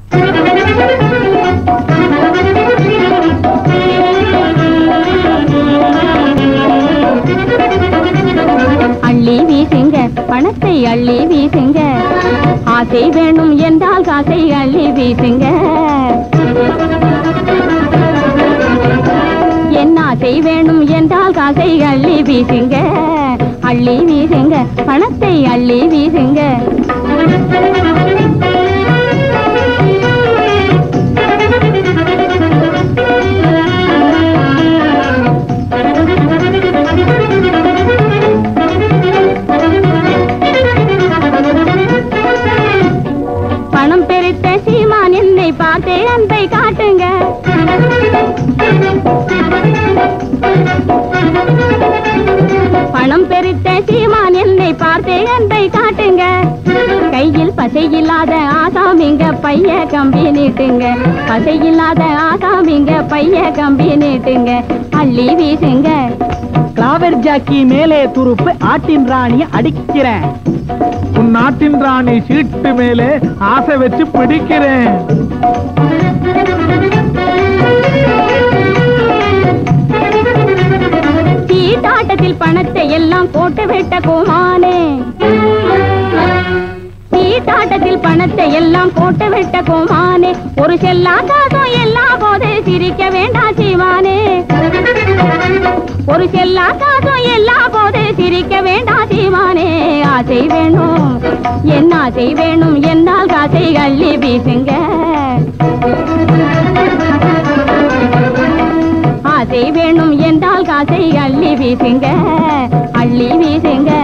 அள்ளி வீசுங்க பணத்தை அள்ளி வீசுங்க ஆசை வேணும் என்றால் காசை அள்ளி வீசுங்க என் ஆசை வேணும் என்றால் காசை அள்ளி வீசுங்க அள்ளி வீசுங்க பணத்தை அள்ளி வீசுங்க பணம் பெருத்த சீமான் என்னை பார்த்தே அன்பை காட்டுங்க பணம் பெருத்த சீமான் என்னை பார்த்தே அன்பை காட்டுங்க கையில் பசை இல்லாத ஆசாமிங்க பைய கம்பி நீட்டுங்க பசை இல்லாத ஆசாமிங்க பைய கம்பி நீட்டுங்க அள்ளி வீசுங்க கிளாவர் ஜாக்கி மேலே துருப்பு ஆட்டின் ராணிய அடிக்கிறேன் உன் நாட்டின் ராணி சீட்டு மேலே ஆசை வச்சு பிடிக்கிறேன் சீட்டாட்டத்தில் பணத்தை எல்லாம் போட்டு விட்ட கோமானே சீட்டாட்டத்தில் பணத்தை எல்லாம் போட்டு விட்ட கோமானே ஒரு செல்லா காசம் எல்லா போது சிரிக்க வேண்டாம் சீமானே ஒரு செல்லா காசம் எல்லா போது சிரிக்க வேண்டாம் சீமானே ஆசை வேணும் என் ஆசை வேணும் என்னால் காசை அள்ளி வீசுங்க ஆசை வேணும் என்றால் காசை அள்ளி வீசுங்க அள்ளி வீசுங்க